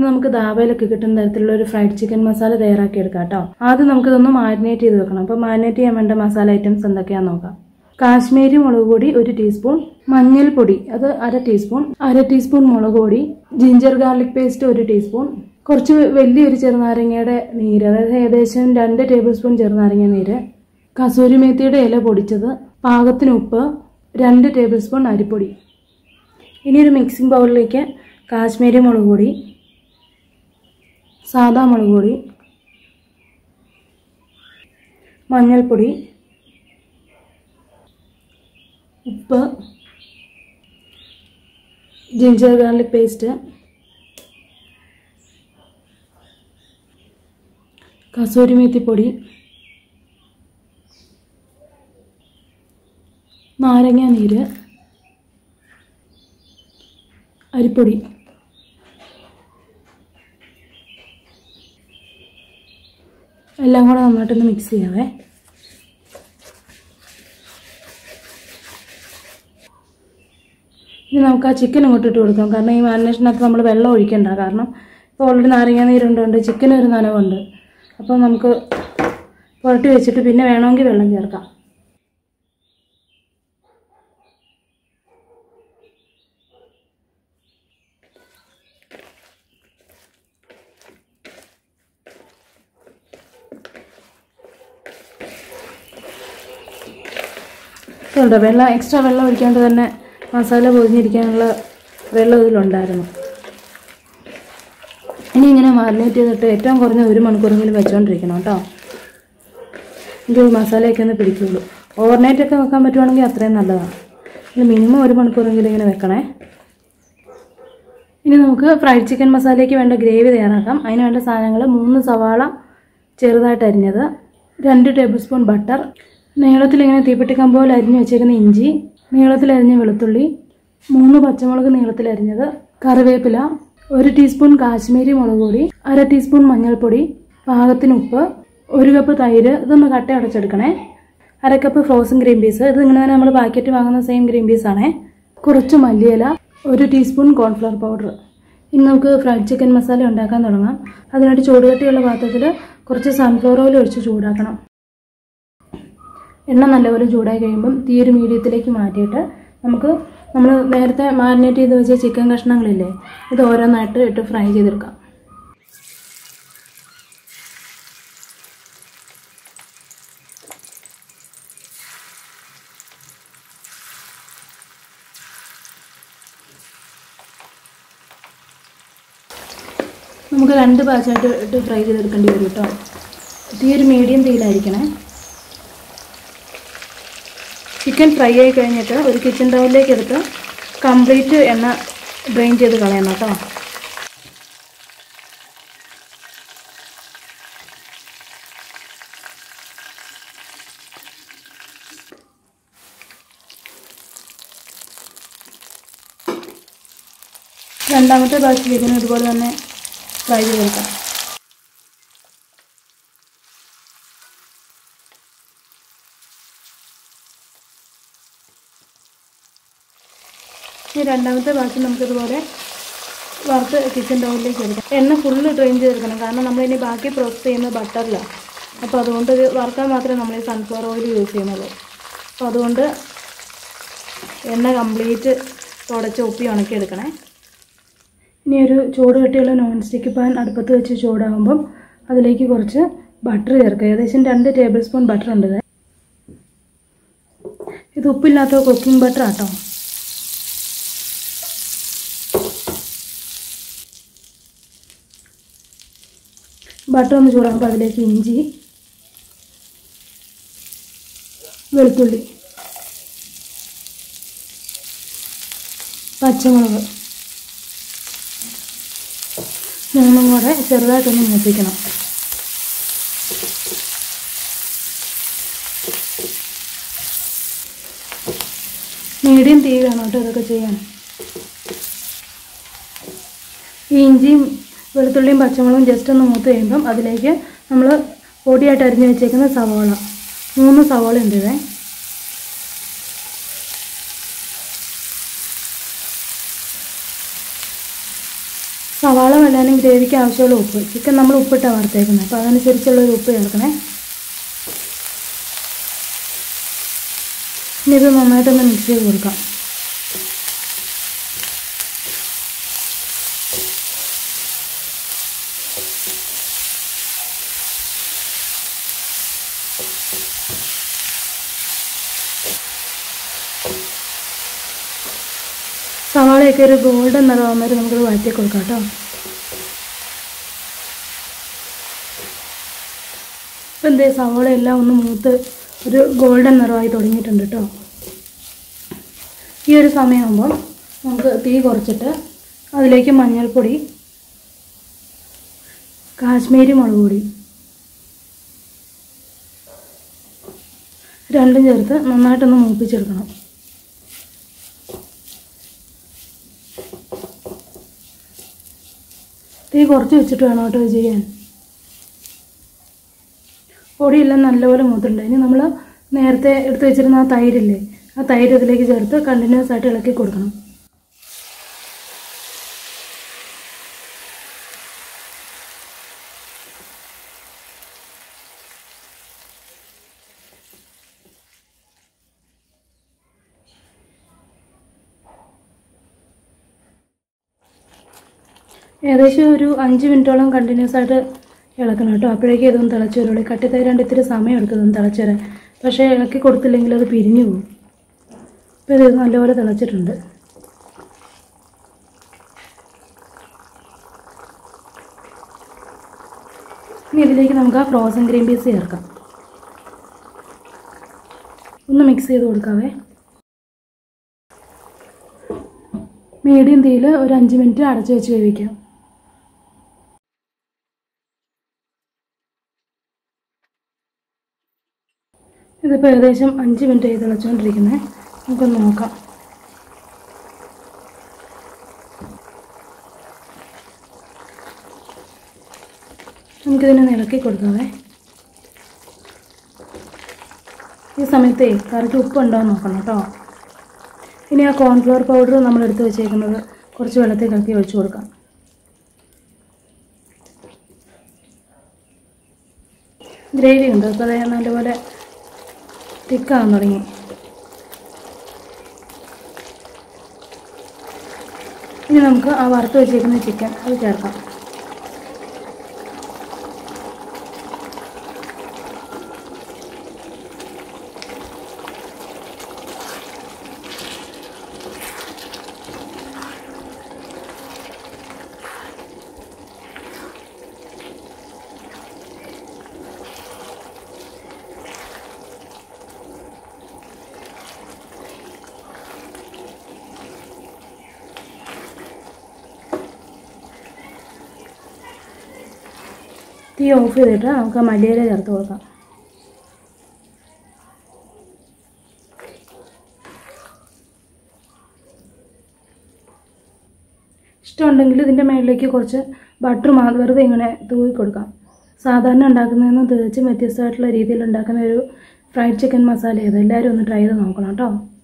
നമുക്ക് ധാബയിലൊക്കെ കിട്ടുന്ന തരത്തിലുള്ള ഒരു ഫ്രൈഡ് ചിക്കൻ മസാല തയ്യാറാക്കി എടുക്കാം കേട്ടോ ആദ്യം നമുക്കിതൊന്ന് മാരിനേറ്റ് ചെയ്ത് വെക്കണം അപ്പോൾ മാരിനേറ്റ് ചെയ്യാൻ വേണ്ട മസാല ഐറ്റംസ് എന്തൊക്കെയാണെന്ന് നോക്കാം കാശ്മീരി മുളക് പൊടി ഒരു ടീസ്പൂൺ മഞ്ഞൾപ്പൊടി അത് അര ടീസ്പൂൺ അര ടീസ്പൂൺ മുളക് പൊടി ജിഞ്ചർ ഗാർലിക് പേസ്റ്റ് ഒരു ടീസ്പൂൺ കുറച്ച് വലിയൊരു ചെറുനാരങ്ങയുടെ നീര് അതായത് ഏകദേശം രണ്ട് ടേബിൾ സ്പൂൺ ചെറുനാരങ്ങ നീര് കസൂരി മേത്തിയുടെ ഇല പൊടിച്ചത് പാകത്തിന് ഉപ്പ് രണ്ട് ടേബിൾ സ്പൂൺ അരിപ്പൊടി ഇനി ഒരു മിക്സിംഗ് ബൗളിലേക്ക് കാശ്മീരി മുളക് പൊടി സാദാ മുളക് പൊടി മഞ്ഞൾപ്പൊടി ഉപ്പ് ജിഞ്ചർ ഗാർലിക് പേസ്റ്റ് കസൂരി മേത്തിപ്പൊടി നാരങ്ങ നീര് അരിപ്പൊടി എല്ലാം കൂടെ നന്നായിട്ടൊന്ന് മിക്സ് ചെയ്യാവേ ഇനി നമുക്ക് ആ ചിക്കൻ അങ്ങോട്ട് ഇട്ട് കൊടുക്കാം കാരണം ഈ മാരിനേഷനകത്ത് നമ്മൾ വെള്ളം ഒഴിക്കണ്ട കാരണം ഇപ്പോൾ ഓൾറെഡി നാരങ്ങ നീരുണ്ടുണ്ട് ചിക്കന് ഒരു നനവുണ്ട് അപ്പോൾ നമുക്ക് പുരട്ടി വെച്ചിട്ട് പിന്നെ വേണമെങ്കിൽ വെള്ളം ചേർക്കാം ഉണ്ട് വെള്ളം എക്സ്ട്രാ വെള്ളം ഒഴിക്കാണ്ട് തന്നെ മസാല പൊതിഞ്ഞിരിക്കാനുള്ള വെള്ളം ഇതിലുണ്ടായിരുന്നു ഇനി ഇങ്ങനെ മാരിനേറ്റ് ചെയ്തിട്ട് ഏറ്റവും കുറഞ്ഞ ഒരു മണിക്കൂറെങ്കിലും വെച്ചുകൊണ്ടിരിക്കണം കേട്ടോ എങ്കിൽ മസാലയൊക്കെ ഒന്ന് പിടിക്കുള്ളൂ ഓവർനൈറ്റ് ഒക്കെ വെക്കാൻ പറ്റുവാണെങ്കിൽ അത്രയും നല്ലതാണ് ഇനി മിനിമം ഒരു മണിക്കൂറെങ്കിലും ഇങ്ങനെ വെക്കണേ ഇനി നമുക്ക് ഫ്രൈഡ് ചിക്കൻ മസാലയ്ക്ക് വേണ്ട ഗ്രേവി തയ്യാറാക്കാം അതിന് വേണ്ട സാധനങ്ങൾ മൂന്ന് സവാള ചെറുതായിട്ട് അരിഞ്ഞത് രണ്ട് ടേബിൾ സ്പൂൺ ബട്ടർ നീളത്തിൽ ഇങ്ങനെ തീപ്പെട്ടിക്കം പോലെ അരിഞ്ഞ് വെച്ചേക്കുന്ന ഇഞ്ചി നീളത്തിൽ അരിഞ്ഞ വെളുത്തുള്ളി മൂന്ന് പച്ചമുളക് നീളത്തിൽ അരിഞ്ഞത് കറിവേപ്പില ഒരു ടീസ്പൂൺ കാശ്മീരി മുളക് പൊടി അര ടീസ്പൂൺ മഞ്ഞൾപ്പൊടി പാകത്തിന് ഉപ്പ് ഒരു കപ്പ് തൈര് ഇതൊന്ന് കട്ട അടച്ചെടുക്കണേ അര കപ്പ് ഫ്രോസൺ ഗ്രീൻ പീസ് ഇത് ഇങ്ങനെ തന്നെ നമ്മൾ പാക്കറ്റ് വാങ്ങുന്ന സെയിം ഗ്രീൻ പീസ് ആണേ കുറച്ച് മല്ലിയില ഒരു ടീസ്പൂൺ കോൺഫ്ലവർ പൗഡർ ഇനി നമുക്ക് ഫ്രൈഡ് ചിക്കൻ മസാല ഉണ്ടാക്കാൻ തുടങ്ങാം അതിനായിട്ട് ചൂടുകട്ടിയുള്ള പാത്രത്തിൽ കുറച്ച് സൺഫ്ലവർ ഓയിൽ ഒഴിച്ച് ചൂടാക്കണം എണ്ണ നല്ലപോലെ ചൂടായി കഴിയുമ്പം തീ ഒരു മീഡിയത്തിലേക്ക് മാറ്റിയിട്ട് നമുക്ക് നമ്മൾ നേരത്തെ മാരിനേറ്റ് ചെയ്ത് വെച്ച ചിക്കൻ കഷ്ണങ്ങളില്ലേ ഇത് ഓരോന്നായിട്ട് ഇട്ട് ഫ്രൈ ചെയ്തെടുക്കാം നമുക്ക് രണ്ട് ബാച്ചായിട്ട് ഇട്ട് ഫ്രൈ ചെയ്തെടുക്കേണ്ടി വരും കേട്ടോ തീ ഒരു മീഡിയം തീയിലായിരിക്കണേ ചിക്കൻ ഫ്രൈ ആയി കഴിഞ്ഞിട്ട് ഒരു കിച്ചൺ ടവലിലേക്ക് എടുത്ത് കംപ്ലീറ്റ് എണ്ണ ഡ്രെയിൻ ചെയ്ത് കളയണം കേട്ടോ രണ്ടാമത്തെ ബാച്ച് ചിക്കനും ഇതുപോലെ തന്നെ ഫ്രൈ ചെയ്തെടുക്കാം ഈ രണ്ടാമത്തെ ബാച്ച് നമുക്കിതുപോലെ വറുത്ത് കിച്ചൺ ടൗണിലേക്ക് എടുക്കാം എണ്ണ ഫുള്ള് ഡ്രെയിൻ ചെയ്തെടുക്കണം കാരണം നമ്മളിനി ബാക്കി പ്രോസസ്സ് ചെയ്യുന്നത് ബട്ടറിലാണ് അപ്പോൾ അതുകൊണ്ട് ഇത് വറുക്കാൻ മാത്രമേ നമ്മൾ ഈ സൺഫ്ലവർ ഓയിൽ യൂസ് ചെയ്യുന്നുള്ളൂ അപ്പോൾ അതുകൊണ്ട് എണ്ണ കംപ്ലീറ്റ് തുടച്ച് ഒപ്പി ഉണക്കി എടുക്കണേ ഇനി ഒരു ചൂട് കെട്ടിയുള്ള നോൺ സ്റ്റിക്ക് പാൻ അടുപ്പത്ത് വെച്ച് ചൂടാകുമ്പം അതിലേക്ക് കുറച്ച് ബട്ടർ ചേർക്കുക ഏകദേശം രണ്ട് ടേബിൾ സ്പൂൺ ബട്ടർ ഉണ്ട് ഇത്. ഇത് ഉപ്പില്ലാത്ത കുക്കിംഗ് ബട്ടർ ആട്ടോ ബട്ടർ ഒന്ന് ചൂടാകുമ്പോൾ അതിലേക്ക് ഇഞ്ചി വെളുത്തുള്ളി പച്ചമുളക് മൂന്നും കൂടെ ചെറുതായിട്ടൊന്ന് മൂപ്പിക്കണം മീഡിയം തീ വേണം കേട്ടോ ഇതൊക്കെ ചെയ്യാൻ ഈ ഇഞ്ചിയും വെളുത്തുള്ളിയും പച്ചമുളകും ജസ്റ്റ് ഒന്ന് മൂത്ത് കഴിയുമ്പം അതിലേക്ക് നമ്മൾ പൊടിയായിട്ട് അരിഞ്ഞ് വെച്ചേക്കുന്ന സവാള മൂന്ന് സവാള ഉണ്ട് ഇതേ സവാള എല്ലാവരും ഗ്രേവിക്ക് ആവശ്യമുള്ള ഉപ്പ് ചിക്കൻ നമ്മൾ ഉപ്പിട്ടാണ് വറുത്തേക്കുന്നത് അപ്പോൾ അതനുസരിച്ചുള്ള ഒരു ഉപ്പ് ചേർക്കണേ ഇനി ഇത് നന്നായിട്ടൊന്ന് മിക്സ് ചെയ്ത് കൊടുക്കാം സവാളയൊക്കെ ഒരു ഗോൾഡൻ നിറമാകുമ്പോൾ വരെ നമുക്കത് വഴറ്റി കൊടുക്കാം കേട്ടോ ഇപ്പം എന്തേ സവാള എല്ലാം ഒന്ന് മൂത്ത് ഒരു ഗോൾഡൻ നിറമായി തുടങ്ങിയിട്ടുണ്ട് കേട്ടോ ഈ ഒരു സമയമാകുമ്പോൾ നമുക്ക് തീ കുറച്ചിട്ട് അതിലേക്ക് മഞ്ഞൾപ്പൊടി കാശ്മീരി മുളക് പൊടി രണ്ടും ചേർത്ത് നന്നായിട്ടൊന്ന് മൂപ്പിച്ചെടുക്കണം തീ കുറച്ച് വെച്ചിട്ട് വേണം കേട്ടോ ഇത് ചെയ്യാൻ പൊടിയെല്ലാം നല്ലപോലെ മൂത്തിട്ടുണ്ട് ഇനി നമ്മൾ നേരത്തെ എടുത്ത് വെച്ചിരുന്ന ആ തൈരില്ലേ ആ തൈര് ഇതിലേക്ക് ചേർത്ത് കണ്ടിന്യൂസ് ആയിട്ട് ഇളക്കി കൊടുക്കണം ഏകദേശം ഒരു അഞ്ച് മിനിറ്റോളം കണ്ടിന്യൂസ് ആയിട്ട് ഇളക്കണം കേട്ടോ അപ്പോഴേക്കും ഇതൊന്ന് തിളച്ച് വരുള്ളൂ കട്ടിത്തൈരാണ്ട് ഇത്തിരി സമയം എടുത്തതൊന്ന് തിളച്ച് വരാൻ പക്ഷേ ഇളക്കി കൊടുത്തില്ലെങ്കിൽ അത് പിരിഞ്ഞു പോകും ഇപ്പോൾ ഇത് നല്ലപോലെ തിളച്ചിട്ടുണ്ട് ഇനി ഇതിലേക്ക് നമുക്ക് ആ ഫ്രോസൺ ഗ്രീൻ പീസ് ചേർക്കാം ഒന്ന് മിക്സ് ചെയ്ത് കൊടുക്കാവേ മീഡിയം തീയിൽ ഒരു അഞ്ച് മിനിറ്റ് അടച്ചു വെച്ച് വേവിക്കാം ഇതിപ്പോൾ ഏകദേശം അഞ്ച് മിനിറ്റ് ആയി തിളച്ചുകൊണ്ടിരിക്കുന്നത് നമുക്കൊന്ന് നോക്കാം നമുക്കിതിനെ ഇളക്കി കൊടുക്കാവേ ഈ സമയത്തേ കറിക്ക് ഉപ്പുണ്ടോ എന്ന് നോക്കണം കേട്ടോ ഇനി ആ കോൺഫ്ലവർ പൗഡർ നമ്മൾ എടുത്ത് വെച്ചേക്കുന്നത് കുറച്ച് വെള്ളത്തിൽ കലക്കി ഒഴിച്ചു കൊടുക്കാം ഗ്രേവി ഉണ്ട് അപ്പോൾ അത് നല്ലപോലെ തിക്കാകാൻ തുടങ്ങി ഇനി നമുക്ക് ആ വറുത്ത് വെച്ചേക്കുന്ന ചിക്കൻ അത് ചേർക്കാം തീ ഓഫ് ചെയ്തിട്ട് നമുക്ക് മല്ലിയില ചേർത്ത് കൊടുക്കാം ഇഷ്ടമുണ്ടെങ്കിൽ ഇതിൻ്റെ മേളിലേക്ക് കുറച്ച് ബട്ടർ മാ വെറുതെ ഇങ്ങനെ തൂവി കൊടുക്കാം സാധാരണ ഉണ്ടാക്കുന്നതിൽ നിന്ന് തികച്ചും വ്യത്യസ്തമായിട്ടുള്ള രീതിയിൽ ഉണ്ടാക്കുന്ന ഒരു ഫ്രൈഡ് ചിക്കൻ മസാല ചെയ്ത് എല്ലാവരും ഒന്ന് ട്രൈ ചെയ്ത് നോക്കണം കേട്ടോ